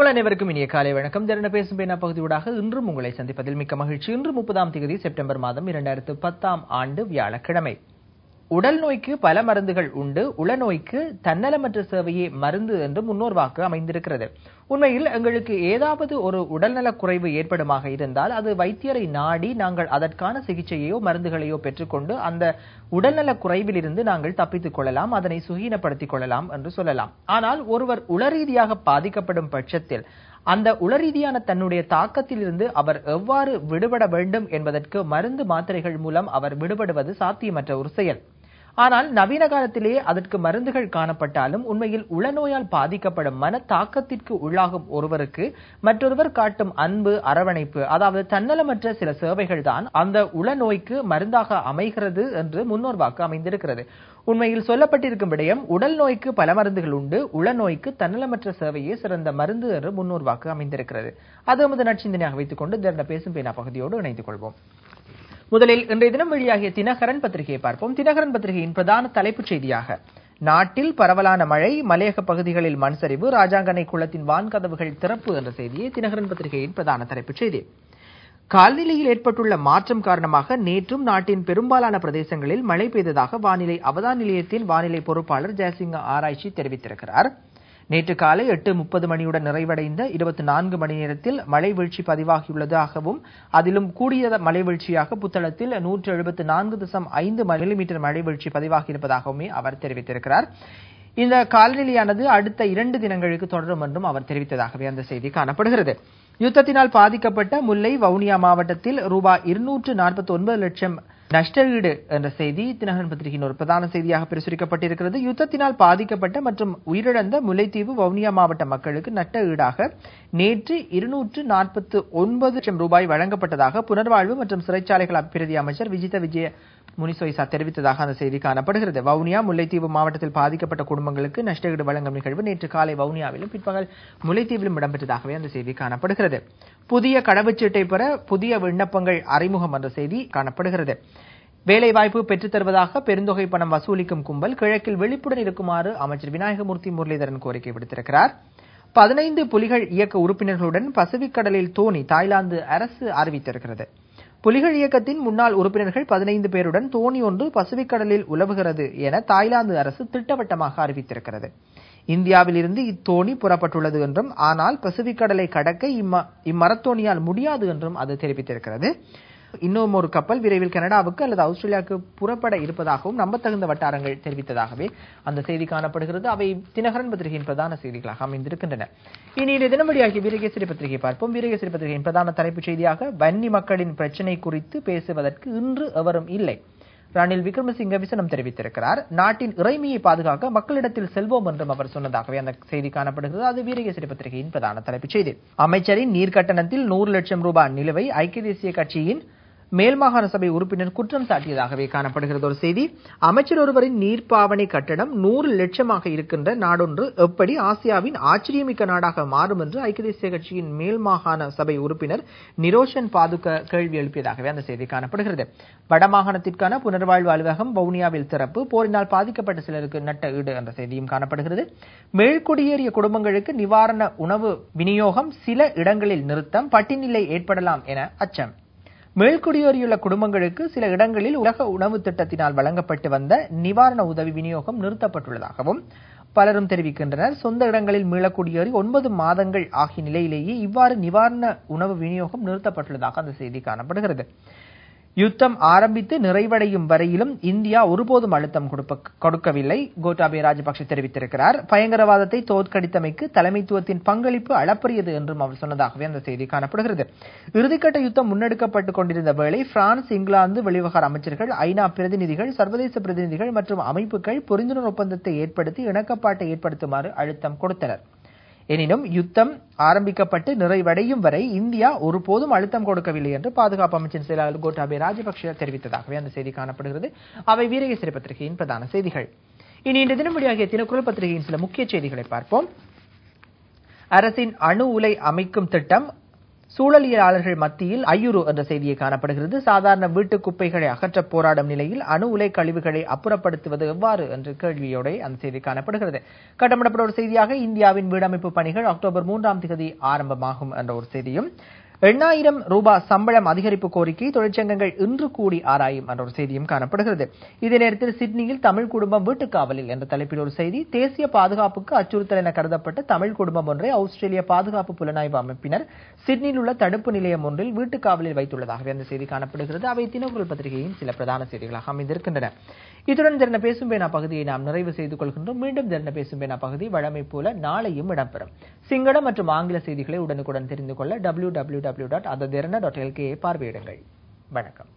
உங்கள் அனைவருக்கும் இனிய காலை வணக்கம் திறன பேசும் பேனா பகுதியூடாக இன்றும் உங்களை சந்திப்பதில் மிக்க மகிழ்ச்சி இன்று முப்பதாம் தேதி செப்டம்பர் மாதம் இரண்டாயிரத்து பத்தாம் ஆண்டு வியாழக்கிழமை உடல் நோய்க்கு பல மருந்துகள் உண்டு உளநோய்க்கு தன்னலமற்ற சேவையே மருந்து என்று முன்னோர் வாக்கு அமைந்திருக்கிறது உண்மையில் எங்களுக்கு ஏதாவது ஒரு உடல்நலக் குறைவு ஏற்படுமாக இருந்தால் அது வைத்தியரை நாடி நாங்கள் அதற்கான சிகிச்சையோ மருந்துகளையோ பெற்றுக்கொண்டு அந்த உடல்நலக் குறைவிலிருந்து நாங்கள் தப்பித்துக் கொள்ளலாம் அதனை சுகீனப்படுத்திக் கொள்ளலாம் என்று சொல்லலாம் ஆனால் ஒருவர் உளரீதியாக பாதிக்கப்படும் பட்சத்தில் அந்த உளரீதியான தன்னுடைய தாக்கத்திலிருந்து அவர் எவ்வாறு விடுபட வேண்டும் என்பதற்கு மருந்து மாத்திரைகள் மூலம் அவர் விடுபடுவது சாத்தியமற்ற ஒரு செயல் ஆனால் நவீன காலத்திலேயே அதற்கு மருந்துகள் காணப்பட்டாலும் உண்மையில் உளநோயால் பாதிக்கப்படும் மன தாக்கத்திற்கு உள்ளாகும் ஒருவருக்கு மற்றொருவர் காட்டும் அன்பு அரவணைப்பு அதாவது தன்னலமற்ற சில சேவைகள் தான் அந்த உளநோய்க்கு மருந்தாக அமைகிறது என்று முன்னோர் வாக்கு அமைந்திருக்கிறது உண்மையில் சொல்லப்பட்டிருக்கும் விடயம் உடல் நோய்க்கு பல மருந்துகள் உண்டு உளநோய்க்கு தன்னலமற்ற சேவையே சிறந்த மருந்து என்று முன்னோர் வாக்கு அமைந்திருக்கிறது அது நமது நற்சிந்தனையாக வைத்துக் கொண்டு திரண்ட பேசும் பேனா பகுதியோடு இணைத்துக் கொள்வோம் முதலில் இன்றைய தினம் வெளியாகிய தினகரன் பத்திரிகையை பார்ப்போம் தினகரன் பத்திரிகையின் பிரதான தலைப்புச் செய்தியாக நாட்டில் பரவலான மழை மலையக பகுதிகளில் மண் சரிவு ராஜாங்கனை குளத்தின் வான்கதவுகள் திறப்பு என்ற செய்தியை தினகரன் பத்திரிகையின் பிரதான தலைப்புச் செய்தி கால்நிலையில் ஏற்பட்டுள்ள மாற்றம் காரணமாக நேற்றும் நாட்டின் பெரும்பாலான பிரதேசங்களில் மழை பெய்ததாக வானிலை அவதான நிலையத்தின் வானிலை பொறுப்பாளர் ஜெயசிங்க ஆராய்ச்சி தெரிவித்திருக்கிறார் நேற்று காலை எட்டு முப்பது மணியுடன் நிறைவடைந்த இருபத்தி நான்கு மணி நேரத்தில் மழை வீழ்ச்சி பதிவாகியுள்ளதாகவும் அதிலும் கூடிய மழை வீழ்ச்சியாக புத்தளத்தில் நூற்று எழுபத்தி நான்கு தசம் ஐந்து மில்லிமீட்டர் மழை வீழ்ச்சி பதிவாகியிருப்பதாகவுமே அவர் தெரிவித்திருக்கிறார் இந்த காலநிலையானது அடுத்த இரண்டு தினங்களுக்கு தொடரும் என்றும் அவர் தெரிவித்ததாகவே அந்த செய்தி காணப்படுகிறது யுத்தத்தினால் பாதிக்கப்பட்ட முல்லை வவுனியா மாவட்டத்தில் ரூபாய் இருநூற்று நாற்பத்தி ஒன்பது லட்சம் நஷ்டஈடு என்ற செய்தி தினகரன் பத்திரிகையின் ஒரு பிரதான செய்தியாக பிரசுரிக்கப்பட்டிருக்கிறது யுத்தத்தினால் பாதிக்கப்பட்ட மற்றும் உயிரிழந்த முல்லைத்தீவு வவுனியா மாவட்ட மக்களுக்கு நட்ட ஈடாக நேற்று இருநூற்று நாற்பத்தி ஒன்பது லட்சம் ரூபாய் வழங்கப்பட்டதாக புனர்வாழ்வு மற்றும் சிறைச்சாலைகள் அபிவிருத்தி அமைச்சர் விஜித விஜய முனிசொய்சா தெரிவித்ததாக அந்த செய்தி காணப்படுகிறது வவுனியா முல்லைத்தீவு மாவட்டத்தில் பாதிக்கப்பட்ட குடும்பங்களுக்கு நஷ்டஈடு வழங்கும் நிகழ்வு நேற்று காலை வவுனியாவிலும் பிற்பகல் முல்லைத்தீவிலும் இடம்பெற்றதாகவே அந்த செய்தி காணப்படுகிறது புதிய கடவுச்சீட்டை பெற புதிய விண்ணப்பங்கள் அறிமுகம் என்ற செய்தி காணப்படுகிறது வேலைவாய்ப்பு பெற்றுத் தருவதாக பெருந்தொகை பணம் வசூலிக்கும் கும்பல் கிழக்கில் விழிப்புடன் இருக்குமாறு அமைச்சர் விநாயகமூர்த்தி முரளிதரன் கோரிக்கை விடுத்திருக்கிறார் பதினைந்து புலிகள் இயக்க உறுப்பினர்களுடன் பசிபிக் கடலில் தோணி தாய்லாந்து அரசு அறிவித்திருக்கிறது புலிகள் இயக்கத்தின் முன்னாள் உறுப்பினர்கள் பதினைந்து பேருடன் தோணி ஒன்று பசிபிக் கடலில் உலவுகிறது என தாய்லாந்து அரசு திட்டவட்டமாக அறிவித்திருக்கிறது இந்தியாவில் இருந்து இத்தோணி புறப்பட்டுள்ளது என்றும் ஆனால் பசிபிக் கடலை கடக்க இம்ம இம்மரத்தோணியால் முடியாது என்றும் அது தெரிவித்திருக்கிறது இன்னும் ஒரு கப்பல் விரைவில் கனடாவுக்கு அல்லது ஆஸ்திரேலியாவுக்கு புறப்பட இருப்பதாகவும் நம்பத்தகுந்த வட்டாரங்கள் தெரிவித்ததாகவே அந்த செய்தி காணப்படுகிறது அவை தினகரன் பத்திரிகையின் பிரதான செய்திகளாக அமைந்திருக்கின்றன இனி இந்த தினமடியாகிய வீரகேசரி பத்திரிகை பார்ப்போம் வீரகேசரி பத்திரிகையின் பிரதான தலைப்புச் செய்தியாக வன்னி மக்களின் பிரச்சினை குறித்து பேசுவதற்கு இன்று எவரும் இல்லை ரணில் விக்ரமசிங்க விசனம் தெரிவித்திருக்கிறார் நாட்டின் இறைமையை பாதுகாக்க மக்களிடத்தில் செல்வோம் என்றும் அவர் சொன்னதாகவே அந்த செய்தி காணப்படுகிறது அது வீரகேசரி பத்திரிகையின் பிரதான தலைப்புச் செய்தி அமைச்சரின் நீர்க்கட்டணத்தில் நூறு லட்சம் ரூபாய் நிலுவை ஐக்கிய தேசிய கட்சியின் மேல் மாகாண சபை உறுப்பினர் குற்றம் சாட்டியதாகவே காணப்படுகிறது ஒரு செய்தி அமைச்சர் ஒருவரின் நீர்ப்பாவனை கட்டணம் நூறு லட்சமாக இருக்கின்ற நாடொன்று எப்படி ஆசியாவின் ஆச்சரியமிக்க நாடாக மாறும் என்று ஐக்கிய தேசிய கட்சியின் மேல் மாகாண சபை உறுப்பினர் நிரோஷன் பாதுக கேள்வி எழுப்பியதாகவே அந்த செய்தி காணப்படுகிறது வடமாகாணத்திற்கான புனர்வாழ்வு அலுவலகம் வவுனியாவில் திறப்பு போரினால் பாதிக்கப்பட்ட சிலருக்கு நட்ட ஈடு என்ற செய்தியும் காணப்படுகிறது மேல்குடியேறிய குடும்பங்களுக்கு நிவாரண உணவு விநியோகம் சில இடங்களில் நிறுத்தம் பட்டினிலை ஏற்படலாம் என அச்சம் மேல்குடியேறியுள்ள குடும்பங்களுக்கு சில இடங்களில் உலக உணவு திட்டத்தினால் வழங்கப்பட்டு வந்த நிவாரண உதவி விநியோகம் நிறுத்தப்பட்டுள்ளதாகவும் பலரும் தெரிவிக்கின்றனர் சொந்த இடங்களில் மீளக்குடியேறி ஒன்பது மாதங்கள் ஆகிய நிலையிலேயே இவ்வாறு நிவாரண உணவு விநியோகம் நிறுத்தப்பட்டுள்ளதாக அந்த செய்தி காணப்படுகிறது யுத்தம் ஆரம்பித்து நிறைவடையும் வரையிலும் இந்தியா ஒருபோதும் அழுத்தம் கொடுக்கவில்லை கோட்டாபே ராஜபக்ஷ தெரிவித்திருக்கிறார் பயங்கரவாதத்தை தோற்கடித்தமைக்கு தலைமைத்துவத்தின் பங்களிப்பு அளப்பரியது என்றும் அவர் சொன்னதாகவே அந்த செய்தி காணப்படுகிறது இறுதிக்கட்ட யுத்தம் முன்னெடுக்கப்பட்டுக் கொண்டிருந்த வேளை பிரான்ஸ் இங்கிலாந்து வெளிவகார அமைச்சர்கள் ஐநா பிரதிநிதிகள் சர்வதேச பிரதிநிதிகள் மற்றும் அமைப்புகள் புரிந்துணர்வு ஒப்பந்தத்தை ஏற்படுத்தி இணக்கப்பாட்டை ஏற்படுத்துமாறு அழுத்தம் கொடுத்தனர் எனினும் யுத்தம் ஆரம்பிக்கப்பட்டு நிறைவடையும் வரை இந்தியா ஒருபோதும் அழுத்தம் கொடுக்கவில்லை என்று பாதுகாப்பு அமைச்சின் செயலாளர் கோட்டாபே ராஜபக்ஷ தெரிவித்ததாகவே அந்த செய்தி காணப்படுகிறது அவை வீரகேசரி பத்திரிகையின் பிரதான செய்திகள் இனி இன்று தினம் வெளியாகிய தினக்குரல் பத்திரிகையின் சில முக்கிய செய்திகளை பார்ப்போம் அரசின் அணு உலை அமைக்கும் திட்டம் சூழலியலாளர்கள் மத்தியில் ஐயுறு என்ற செய்தியை காணப்படுகிறது சாதாரண வீட்டு குப்பைகளை அகற்ற போராடும் நிலையில் அணு உலை கழிவுகளை அப்புறப்படுத்துவது எவ்வாறு என்ற கேள்வியோட அந்த செய்தி காணப்படுகிறது கட்டமிடப்பட்ட ஒரு செய்தியாக இந்தியாவின் வீடமைப்பு பணிகள் அக்டோபர் மூன்றாம் தேதி ஆரம்பமாகும் என்ற ஒரு செய்தியும் எண்ணாயிரம் ரூபாய் சம்பளம் அதிகரிப்பு கோரிக்கை தொழிற்சங்கங்கள் இன்று கூடி ஆராயும் என்ற ஒரு செய்தியும் காணப்படுகிறது இதே நேரத்தில் சிட்னியில் தமிழ் குடும்பம் வீட்டுக்காவலில் என்ற தலைப்பில் ஒரு செய்தி தேசிய பாதுகாப்புக்கு அச்சுறுத்தல் என கருதப்பட்ட தமிழ் குடும்பம் ஒன்றை ஆஸ்திரேலிய பாதுகாப்பு புலனாய்வு அமைப்பினர் சிட்னியில் உள்ள தடுப்பு நிலையம் ஒன்றில் வீட்டுக்காவலில் வைத்துள்ளதாகவே அந்த செய்தி காணப்படுகிறது அவை தினக்குரல் பத்திரிகையின் சில பிரதான செய்திகளாக அமைந்திருக்கின்றன இத்துடன் ஜெர்ன பேசும் பேனா பகுதியை நாம் நிறைவு செய்து கொள்கின்றோம் மீண்டும் ஜெர்ன பேசும் பேனா பகுதி வழமை போல நாளையும் இடம்பெறும் சிங்களம் மற்றும் ஆங்கில செய்திகளை உடனுக்குடன் தெரிந்து கொள்ள டபிள்யூ டபிள்யூ டபிள்யூ டாட் பார்வையிடுங்கள் வணக்கம்